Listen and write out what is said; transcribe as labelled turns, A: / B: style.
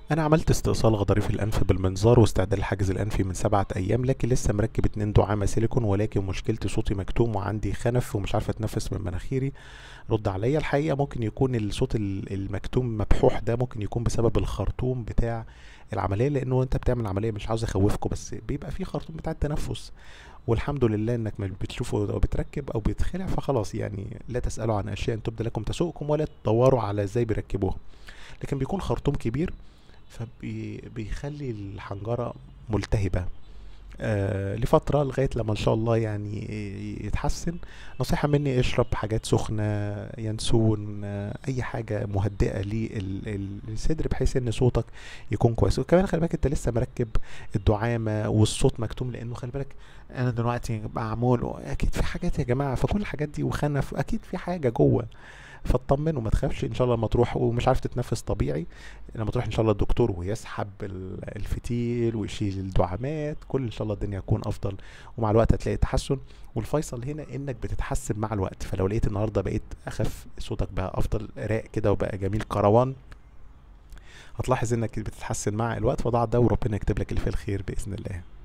A: انا عملت استئصال غضاريف الانف بالمنظار واستعدال الحاجز الانفي من سبعة ايام لكن لسه مركب اتنين دعامة سيليكون ولكن مشكلتي صوتي مكتوم وعندي خنف ومش عارفة اتنفس من مناخيري رد عليا الحقيقة ممكن يكون الصوت ال- المكتوم مبحوح ده ممكن يكون بسبب الخرطوم بتاع العملية لانه انت بتعمل عملية مش عاوز اخوفكم بس بيبقى في خرطوم بتاع التنفس والحمد لله انك ما بتشوفه او بتركب او بيتخلع فخلاص يعني لا تسألوا عن اشياء تبدو لكم تسوءكم ولا تدوروا على ازاي بيركبوها لكن بيكون خرطوم كبير فبيخلي الحنجرة ملتهبة آه لفترة لغاية لما إن شاء الله يعني يتحسن نصيحة مني اشرب حاجات سخنة ينسون آه أي حاجة مهدئة للصدر بحيث إن صوتك يكون كويس وكمان خلي بالك أنت لسه مركب الدعامة والصوت مكتوم لأنه خلي بالك أنا دلوقتي معمول أكيد في حاجات يا جماعة فكل الحاجات دي وخنف أكيد في حاجة جوه فاطمن وما تخافش ان شاء الله لما تروح ومش عارف تتنفس طبيعي لما تروح ان شاء الله الدكتور ويسحب ال- الفتيل ويشيل الدعامات كل ان شاء الله الدنيا هتكون افضل ومع الوقت هتلاقي تحسن والفيصل هنا انك بتتحسن مع الوقت فلو لقيت النهارده بقيت اخف صوتك بقى افضل راق كده وبقى جميل كروان هتلاحظ انك بتتحسن مع الوقت فضاع ده وربنا يكتب لك اللي فيه الخير باذن الله